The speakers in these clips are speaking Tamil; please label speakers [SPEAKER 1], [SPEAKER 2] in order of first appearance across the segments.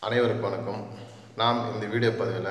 [SPEAKER 1] அனைவருக்கும் வணக்கம் நாம் இந்த வீடியோ பதிவில்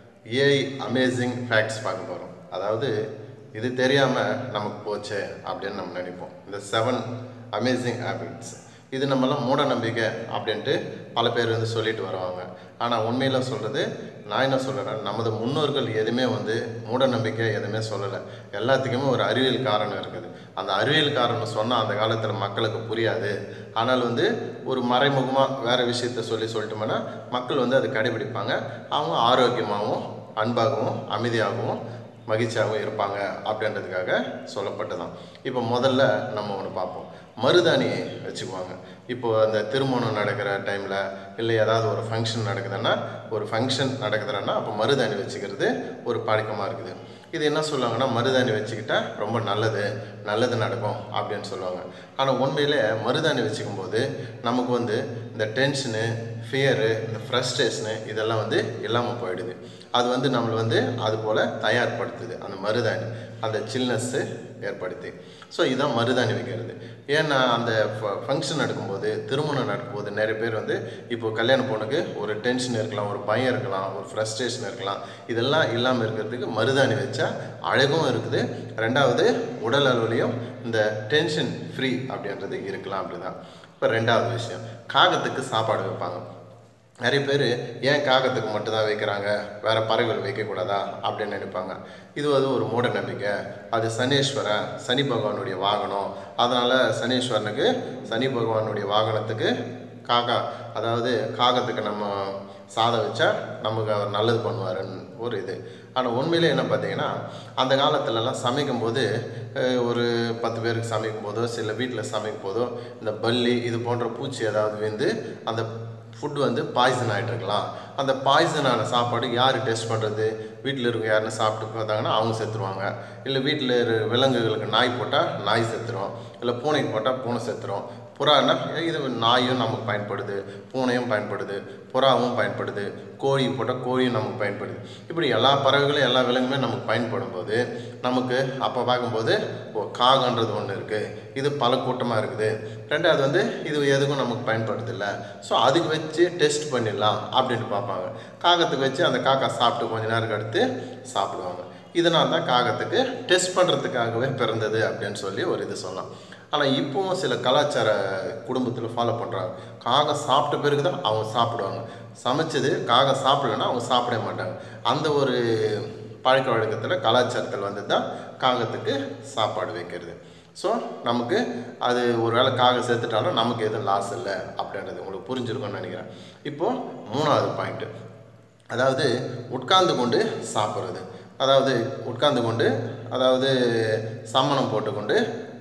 [SPEAKER 1] ஏஐ அமேசிங் ஃபேக்ட்ஸ் பார்க்க போகிறோம் அதாவது இது தெரியாமல் நமக்கு போச்சே அப்படின்னு நம்ம நினைப்போம் இந்த செவன் அமேசிங் ஹேபிட்ஸ் இது நம்மலாம் மூட நம்பிக்கை அப்படின்ட்டு பல பேர் வந்து சொல்லிட்டு வருவாங்க ஆனால் உண்மையில் சொல்கிறது நான் என்ன சொல்கிறேன் நமது முன்னோர்கள் எதுவுமே வந்து மூட நம்பிக்கை எதுவுமே சொல்லலை எல்லாத்துக்குமே ஒரு அறிவியல் காரணம் இருக்குது அந்த அறிவியல் காரணம் சொன்னால் அந்த காலத்தில் மக்களுக்கு புரியாது ஆனால் வந்து ஒரு மறைமுகமாக வேறு விஷயத்த சொல்லி சொல்லிட்டோம்னா மக்கள் வந்து அதை கடைபிடிப்பாங்க அவங்க ஆரோக்கியமாகவும் அன்பாகவும் அமைதியாகவும் மகிழ்ச்சியாகவும் இருப்பாங்க அப்படின்றதுக்காக சொல்லப்பட்டதான் இப்போ முதல்ல நம்ம ஒன்று பார்ப்போம் மருதாணி வச்சுக்குவாங்க இப்போ அந்த திருமணம் நடக்கிற டைமில் இல்லை ஏதாவது ஒரு ஃபங்க்ஷன் நடக்குதுன்னா ஒரு ஃபங்க்ஷன் நடக்குதுன்னா அப்போ மருதாணி வச்சுக்கிறது ஒரு பழக்கமாக இருக்குது இது என்ன சொல்லுவாங்கன்னா மருதாணி வச்சுக்கிட்டா ரொம்ப நல்லது நல்லது நடக்கும் அப்படின்னு சொல்லுவாங்க ஆனால் உண்மையிலே மருதாணி வச்சுக்கும் போது நமக்கு வந்து இந்த டென்ஷனு ஃபியரு இந்த ஃப்ரஸ்ட்ரேஷனு இதெல்லாம் வந்து இல்லாமல் போயிடுது அது வந்து நம்மளை வந்து அது போல் தயார்படுத்துது அந்த மருதாணி அந்த சில்னஸ்ஸு ஏற்படுத்தி ஸோ இதான் மருதாணி வைக்கிறது ஏன்னா அந்த ஃபங்க்ஷன் நடக்கும்போது திருமணம் நடக்கும்போது நிறைய பேர் வந்து இப்போ கல்யாண பொண்ணுக்கு ஒரு டென்ஷன் இருக்கலாம் ஒரு பயம் இருக்கலாம் ஒரு ஃப்ரஸ்ட்ரேஷன் இருக்கலாம் இதெல்லாம் இல்லாமல் இருக்கிறதுக்கு மருதாணி வச்சா அழகும் இருக்குது ரெண்டாவது உடல் அளவுலையும் இந்த டென்ஷன் ஃப்ரீ அப்படின்றது இருக்கலாம் அப்படிதான் இப்போ ரெண்டாவது விஷயம் காகத்துக்கு சாப்பாடு வைப்பாங்க நிறைய பேர் ஏன் காகத்துக்கு மட்டும்தான் வைக்கிறாங்க வேறு பறவைகள் வைக்கக்கூடாதா அப்படின்னு நினைப்பாங்க இது வந்து ஒரு மூட நம்பிக்கை அது சனீஸ்வரன் சனி பகவானுடைய வாகனம் அதனால் சனீஸ்வரனுக்கு சனி பகவானுடைய வாகனத்துக்கு காக்கா அதாவது காகத்துக்கு நம்ம சாதம் வச்சா நமக்கு அவர் நல்லது பண்ணுவாருன்னு ஒரு இது ஆனால் உண்மையிலே என்ன பார்த்தீங்கன்னா அந்த காலத்துலலாம் சமைக்கும் போது அஹ், ஒரு பத்து பேருக்கு சமைக்கும் போதோ சில வீட்டில் சமைக்கும் போதோ இந்த பல்லி இது போன்ற பூச்சி ஏதாவது வந்து அந்த ஃபுட் வந்து பாய்சன் ஆகிட்டு இருக்கலாம் அந்த பாய்சனான சாப்பாடு யார் டெஸ்ட் பண்ணுறது வீட்டில் இருக்க யாருன்னு சாப்பிட்டு பார்த்தாங்கன்னா அவங்க செத்துருவாங்க இல்லை வீட்டில் இரு விலங்குகளுக்கு நாய் போட்டால் நாய் செத்துரும் இல்லை பூனைக்கு போட்டால் பூனை செத்துரும் புறான்னா இது நாயும் நமக்கு பயன்படுது பூனையும் பயன்படுது புறாவும் பயன்படுது கோழி போட்டால் கோழியும் நமக்கு பயன்படுது இப்படி எல்லா பறவைகளும் எல்லா விலங்குமே நமக்கு பயன்படும் போது நமக்கு அப்போ பார்க்கும்போது ஓ காகன்றது ஒன்று இருக்குது இது பல கூட்டமாக இருக்குது ரெண்டாவது வந்து இது எதுக்கும் நமக்கு பயன்படுது இல்லை ஸோ அதுக்கு வச்சு டெஸ்ட் பண்ணிடலாம் அப்படின்ட்டு பார்ப்பாங்க காகத்துக்கு வச்சு அந்த காக்கா சாப்பிட்டு கொஞ்ச நேரம் அடுத்து சாப்பிடுவாங்க இதனால தான் காகத்துக்கு டெஸ்ட் பண்ணுறதுக்காகவே பிறந்தது அப்படின்னு சொல்லி ஒரு இது சொல்லலாம் ஆனால் இப்போவும் சில கலாச்சார குடும்பத்தில் ஃபாலோ பண்ணுறாங்க காகம் சாப்பிட்ட பிறகு தான் அவங்க சாப்பிடுவாங்க சமைச்சது காகம் சாப்பிடலன்னா அவங்க சாப்பிட மாட்டாங்க அந்த ஒரு பழக்க வழக்கத்தில் கலாச்சாரத்தில் வந்து தான் காகத்துக்கு சாப்பாடு வைக்கிறது ஸோ நமக்கு அது ஒரு வேளை காகம் சேர்த்துட்டாலும் நமக்கு எதுவும் லாஸ் இல்லை அப்படின்றது உங்களுக்கு புரிஞ்சிருக்கும்னு நினைக்கிறேன் இப்போது மூணாவது பாயிண்ட்டு அதாவது உட்கார்ந்து கொண்டு சாப்பிட்றது அதாவது உட்கார்ந்து கொண்டு அதாவது சம்மணம் போட்டுக்கொண்டு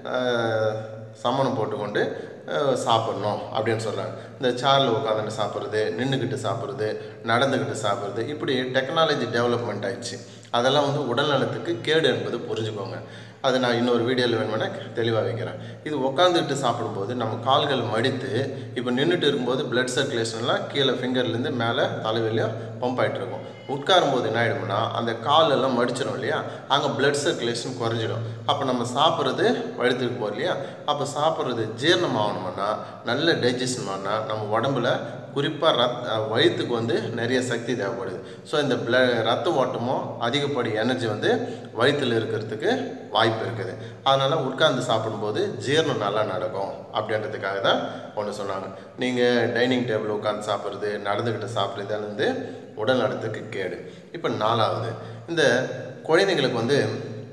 [SPEAKER 1] அஹ், சம்மணம் போட்டுக்கொண்டு அஹ், சாப்பிட்ணும் அப்படின்னு சொல்கிறாங்க இந்த சேரில் உட்காந்துட்டு சாப்பிட்றது நின்றுக்கிட்டு சாப்பிட்றது நடந்துக்கிட்டு சாப்பிட்றது இப்படி டெக்னாலஜி டெவலப்மெண்ட் ஆயிடுச்சு அதெல்லாம் வந்து உடல் நலத்துக்கு கேடு என்பது புரிஞ்சுக்கோங்க அது நான் இன்னொரு வீடியோவில் வேணுமெனா தெளிவாக வைக்கிறேன் இது உட்காந்துக்கிட்டு சாப்பிடும்போது நம்ம கால்கள் மடித்து இப்போ நின்றுட்டு இருக்கும்போது பிளட் சர்க்குலேஷன்லாம் கீழே ஃபிங்கர்லேருந்து மேலே தலைவலியும் பம்ப் ஆகிட்டு இருக்கும் உட்காரும்போது என்ன ஆகிடும்னா அந்த கால் எல்லாம் மடிச்சிடும் இல்லையா அங்கே பிளட் சர்க்குலேஷன் குறைஞ்சிடும் அப்போ நம்ம சாப்பிட்றது வயிற்றுக்கு போகும் இல்லையா அப்போ சாப்பிட்றது ஜீரணம் ஆகணும்னா நல்ல டைஜஷன் பண்ணால் நம்ம உடம்புல குறிப்பாக ரத் வயிற்றுக்கு வந்து நிறைய சக்தி தேவைப்படுது ஸோ இந்த பிள ரத்த ஓட்டமும் அதிகப்படி எனர்ஜி வந்து வயிற்றில் இருக்கிறதுக்கு வாய்ப்பு இருக்குது அதனால் உட்கார்ந்து சாப்பிடும்போது ஜீரணம் நல்லா நடக்கும் அப்படின்றதுக்காக தான் ஒன்று சொன்னாங்க நீங்கள் டைனிங் டேபிள் உட்காந்து சாப்பிட்றது நடந்துக்கிட்டு சாப்பிட்றது வந்து உடல் நலத்துக்கு கேடு இப்போ நாலாவது இந்த குழந்தைங்களுக்கு வந்து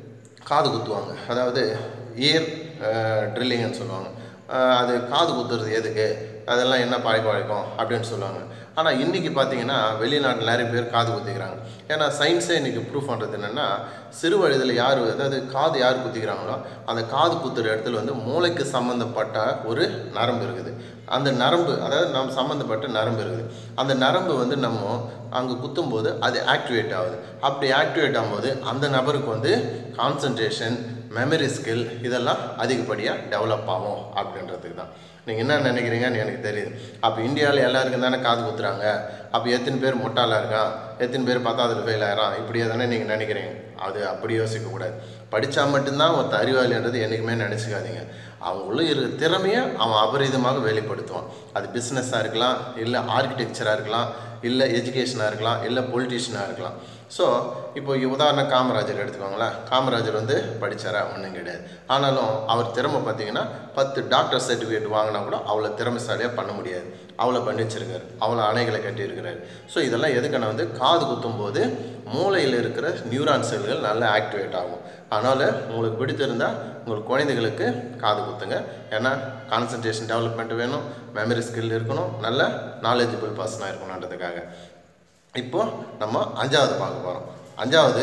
[SPEAKER 1] காது குத்துவாங்க அதாவது இயர் ட்ரில்லிங்னு சொல்லுவாங்க அஹ் அது காது குத்துறது எதுக்கு அதெல்லாம் என்ன பழக்க வழக்கம் அப்படின்னு சொல்லுவாங்க ஆனால் இன்றைக்கி பார்த்தீங்கன்னா வெளிநாட்டில் நிறைய பேர் காது குத்திக்கிறாங்க ஏன்னா சயின்ஸே இன்றைக்கி ப்ரூவ் பண்ணுறது என்னென்னா சிறு வயதில் யார் அதாவது காது யார் குத்திக்கிறாங்களோ அந்த காது குத்துற இடத்துல வந்து மூளைக்கு சம்மந்தப்பட்ட ஒரு நரம்பு இருக்குது அந்த நரம்பு அதாவது நம்ம சம்மந்தப்பட்ட நரம்பு இருக்குது அந்த நரம்பு வந்து நம்ம அங்கே குத்தும்போது அது ஆக்டிவேட் ஆகுது அப்படி ஆக்டிவேட் ஆகும்போது அந்த நபருக்கு வந்து கான்சன்ட்ரேஷன் மெமரி ஸ்கில் இதெல்லாம் அதிகப்படியாக டெவலப் ஆகும் அப்படின்றதுக்கு தான் நீங்கள் என்ன நினைக்கிறீங்கன்னு எனக்கு தெரியுது அப்போ இந்தியாவில் எல்லாருக்கும் தானே காது குத்துறாங்க எழுதுறாங்க அப்போ எத்தனை பேர் முட்டாளாக இருக்கான் எத்தனை பேர் பத்தாவதுல ஃபெயில் ஆகிறான் இப்படியே தானே நீங்கள் நினைக்கிறீங்க அது அப்படி யோசிக்கக்கூடாது படித்தா மட்டும்தான் ஒருத்த அறிவாளின்றது என்றைக்குமே நினச்சிக்காதீங்க அவங்க உள்ள இருக்கிற திறமையை அவன் அபரிதமாக வெளிப்படுத்துவான் அது பிஸ்னஸாக இருக்கலாம் இல்லை ஆர்கிடெக்சராக இருக்கலாம் இல்லை எஜுகேஷனாக இருக்கலாம் இல்லை பொலிட்டீஷியனாக இருக்கலாம் ஸோ இப்போ உதாரணம் காமராஜர் எடுத்துக்கோங்களேன் காமராஜர் வந்து படித்தாரா ஒன்றும் கிடையாது ஆனாலும் அவர் திறமை பார்த்தீங்கன்னா பத்து டாக்டர் சர்டிஃபிகேட் வாங்கினா கூட அவ்வளோ திறமைசாலியாக பண்ண முடியாது அவ்வளோ பண்ணி வச்சிருக்காரு அவ்வளோ அணைகளை கட்டியிருக்கிறாரு ஸோ இதெல்லாம் எதுக்கான வந்து காது குத்தும் போது மூளையில் இருக்கிற நியூரான் செல்கள் நல்லா ஆக்டிவேட் ஆகும் அதனால் உங்களுக்கு பிடித்திருந்தால் உங்கள் குழந்தைகளுக்கு காது குத்துங்க ஏன்னா கான்சன்ட்ரேஷன் டெவலப்மெண்ட் வேணும் மெமரி ஸ்கில் இருக்கணும் நல்ல நாலேஜபிள் பர்சனாக இருக்கணுன்றதுக்காக இப்போ நம்ம அஞ்சாவது பார்க்க போகிறோம் அஞ்சாவது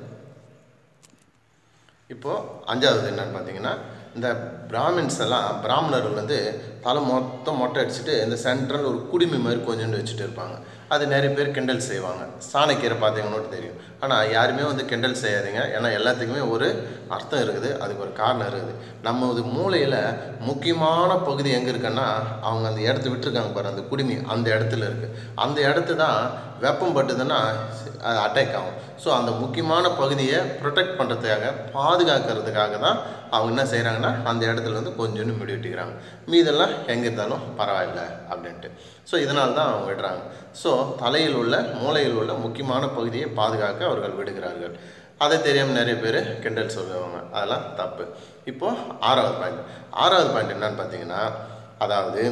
[SPEAKER 1] இப்போ அஞ்சாவது என்னன்னு பார்த்தீங்கன்னா இந்த பிராமின்ஸ் எல்லாம் பிராமணர்கள் வந்து தலை மொத்தம் மொட்டை அடிச்சுட்டு இந்த சென்ட்ரல் ஒரு குடுமி மாதிரி கொஞ்சோண்டு வச்சுட்டு இருப்பாங்க அது நிறைய பேர் கிண்டல் செய்வாங்க சாணக்கீரை பார்த்தீங்கன்னு தெரியும் ஆனால் யாருமே வந்து கிண்டல் செய்யாதீங்க ஏன்னா எல்லாத்துக்குமே ஒரு அர்த்தம் இருக்குது அதுக்கு ஒரு காரணம் இருக்குது நம்ம இது மூளையில் முக்கியமான பகுதி எங்கே இருக்குன்னா அவங்க அந்த இடத்த விட்டுருக்காங்க பாரு அந்த குடுமி அந்த இடத்துல இருக்குது அந்த இடத்து தான் வெப்பம் பட்டுதுன்னா அது அட்டாக் ஆகும் ஸோ அந்த முக்கியமான பகுதியை ப்ரொடெக்ட் பண்ணுறதுக்காக பாதுகாக்கிறதுக்காக தான் அவங்க என்ன செய்கிறாங்கன்னா அந்த இடத்துல வந்து கொஞ்சோண்டு முடி வெட்டிக்கிறாங்க மீதெல்லாம் எங்கே இருந்தாலும் பரவாயில்ல அப்படின்ட்டு ஸோ இதனால தான் அவங்க விடுறாங்க ஸோ தலையில் உள்ள மூளையில் உள்ள முக்கியமான பகுதியை பாதுகாக்க அவர்கள் விடுகிறார்கள் அதை தெரியாமல் நிறைய பேர் கிண்டல் சொல்லுவாங்க அதெல்லாம் தப்பு இப்போது ஆறாவது பாயிண்ட் ஆறாவது பாயிண்ட் என்னன்னு பார்த்தீங்கன்னா அதாவது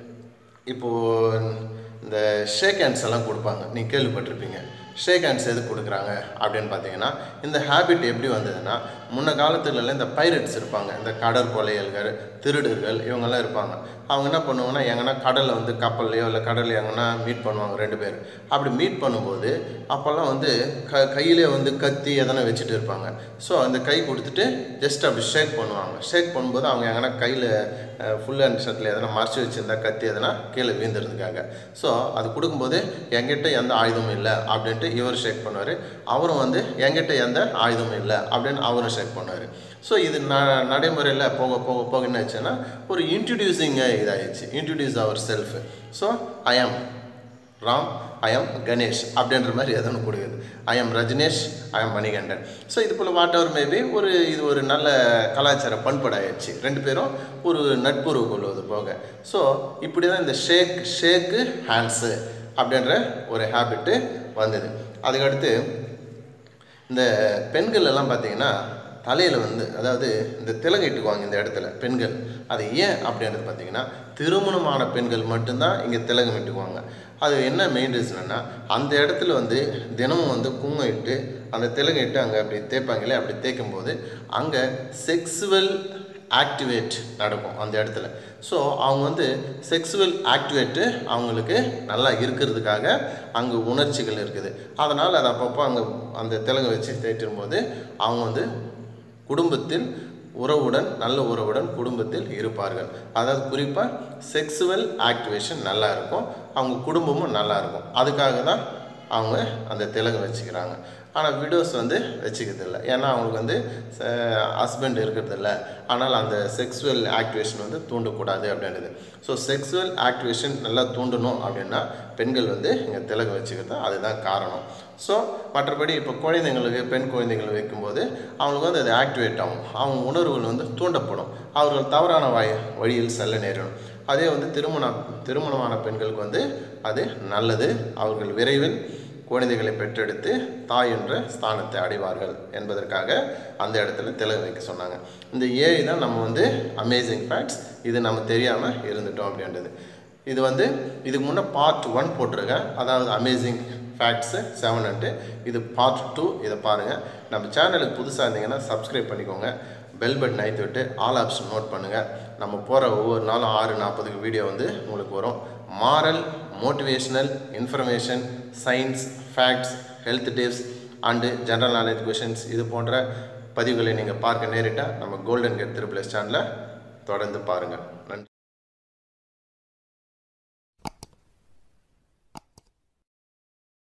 [SPEAKER 1] இப்போது இந்த ஷேக் ஹேண்ட்ஸ் எல்லாம் கொடுப்பாங்க நீங்கள் கேள்விப்பட்டிருப்பீங்க ஷேக் ஹேண்ட்ஸ் எதுக்கு கொடுக்குறாங்க அப்படின்னு பார்த்தீங்கன்னா இந்த ஹேபிட் எப்படி வந்ததுன்னா முன்ன காலத்துலலாம் இந்த பைரட்ஸ் இருப்பாங்க இந்த கடற்கொலையல்கள் திருடர்கள் இவங்கெல்லாம் இருப்பாங்க அவங்க என்ன பண்ணுவாங்கன்னா எங்கன்னா கடலில் வந்து கப்பல்லையோ இல்லை கடலில் எங்கன்னா மீட் பண்ணுவாங்க ரெண்டு பேர் அப்படி மீட் பண்ணும்போது அப்போல்லாம் வந்து க கையிலே வந்து கத்தி எதனா வச்சுட்டு இருப்பாங்க ஸோ அந்த கை கொடுத்துட்டு ஜஸ்ட் அப்படி ஷேக் பண்ணுவாங்க ஷேக் பண்ணும்போது அவங்க எங்கன்னா கையில் ஃபுல் அண்ட் ஷர்ட்டில் எதனா மறைச்சி வச்சுருந்தா கத்தி எதனா கீழே வீந்துறதுக்காக ஸோ அது கொடுக்கும்போது என்கிட்ட எந்த ஆயுதமும் இல்லை அப்படின்ட்டு இவர் ஷேக் பண்ணுவார் அவரும் வந்து என்கிட்ட எந்த ஆயுதமும் இல்லை அப்படின்னு அவரும் ஷேக் பண்ணுவார் ஸோ இது ந நடைமுறையில் போக போக போக என்ன ஆச்சுன்னா ஒரு இன்ட்ரடியூசிங்காக இதாகிடுச்சு introduce your self so I am Ram ஐ ஆம் கணேஷ் அப்படின்ற மாதிரி எதனா கொடுக்குது ஐ ஆம் ரஜினேஷ் ஐ ஆம் மணிகண்டன் ஸோ இது போல் வாட் எவர் மேபி ஒரு இது ஒரு நல்ல கலாச்சார பண்படாயிடுச்சு ரெண்டு பேரும் ஒரு நட்புறவு கொள்வது போக ஸோ இப்படி தான் இந்த ஷேக் ஷேக்கு ஹேண்ட்ஸு அப்படின்ற ஒரு ஹேபிட்டு வந்தது அதுக்கடுத்து இந்த பெண்கள் எல்லாம் பார்த்தீங்கன்னா தலையில் வந்து அதாவது இந்த திலகை இட்டுக்குவாங்க இந்த இடத்துல பெண்கள் அது ஏன் அப்படின்றது பார்த்தீங்கன்னா திருமணமான பெண்கள் மட்டும்தான் இங்கே திலகம் இட்டுக்குவாங்க அது என்ன மெயின் ரீசன்னா அந்த இடத்துல வந்து தினமும் வந்து குங்குமம் இட்டு அந்த திலகம் இட்டு அங்கே அப்படி தேய்ப்பாங்களே அப்படி தேய்க்கும் போது அங்கே செக்ஸுவல் ஆக்டிவேட் நடக்கும் அந்த இடத்துல ஸோ அவங்க வந்து செக்ஸுவல் ஆக்டிவேட்டு அவங்களுக்கு நல்லா இருக்கிறதுக்காக அங்கே உணர்ச்சிகள் இருக்குது அதனால் அதை அப்பப்போ அங்கே அந்த திலங்க வச்சு தேய்ட்டும் போது அவங்க வந்து குடும்பத்தில் உறவுடன் நல்ல உறவுடன் குடும்பத்தில் இருப்பார்கள் அதாவது குறிப்பாக செக்ஸுவல் ஆக்டிவேஷன் நல்லா இருக்கும் அவங்க குடும்பமும் நல்லா இருக்கும் அதுக்காக தான் அவங்க அந்த திலகம் வச்சுக்கிறாங்க ஆனால் விடோஸ் வந்து வச்சுக்கிறது இல்லை ஏன்னா அவங்களுக்கு வந்து ஹஸ்பண்ட் இருக்கிறது இல்லை ஆனால் அந்த செக்ஸுவல் ஆக்டிவேஷன் வந்து தூண்டக்கூடாது அப்படின்றது ஸோ செக்ஸுவல் ஆக்டிவேஷன் நல்லா தூண்டணும் அப்படின்னா பெண்கள் வந்து இங்கே திலகம் வச்சுக்கிறது அதுதான் காரணம் ஸோ மற்றபடி இப்போ குழந்தைங்களுக்கு பெண் குழந்தைகள் வைக்கும்போது அவங்களுக்கு வந்து அது ஆக்டிவேட் ஆகும் அவங்க உணர்வுகள் வந்து தூண்டப்படும் அவர்கள் தவறான வாய் வழியில் செல்ல நேரிடும் அதே வந்து திருமணம் திருமணமான பெண்களுக்கு வந்து அது நல்லது அவர்கள் விரைவில் குழந்தைகளை பெற்றெடுத்து தாய் என்ற ஸ்தானத்தை அடைவார்கள் என்பதற்காக அந்த இடத்துல திலகம் வைக்க சொன்னாங்க இந்த ஏஐ தான் நம்ம வந்து அமேசிங் ஃபேக்ட்ஸ் இது நம்ம தெரியாமல் இருந்துட்டோம் அப்படின்றது இது வந்து இதுக்கு முன்னே பார்ட் ஒன் போட்டிருக்கேன் அதாவது அமேசிங் ஃபேக்ட்ஸு செவன்ட்டு இது பார்ட் டூ இதை பாருங்கள் நம்ம சேனலுக்கு புதுசாக இருந்தீங்கன்னா சப்ஸ்கிரைப் பண்ணிக்கோங்க பெல் பட்டன் ஐத்து விட்டு ஆல் ஆப்ஷன் நோட் பண்ணுங்கள் நம்ம போகிற ஒவ்வொரு நாளும் ஆறு நாற்பதுக்கு வீடியோ வந்து உங்களுக்கு வரும் moral motivational information science facts health tips and general knowledge questions இது போன்ற பதிவுகளை நீங்கள் பார்க்க நேரிட்டால் நம்ம கோல்டன் கெட் திருப்ளஸ் சேனலை தொடர்ந்து பாருங்கள் நன்றி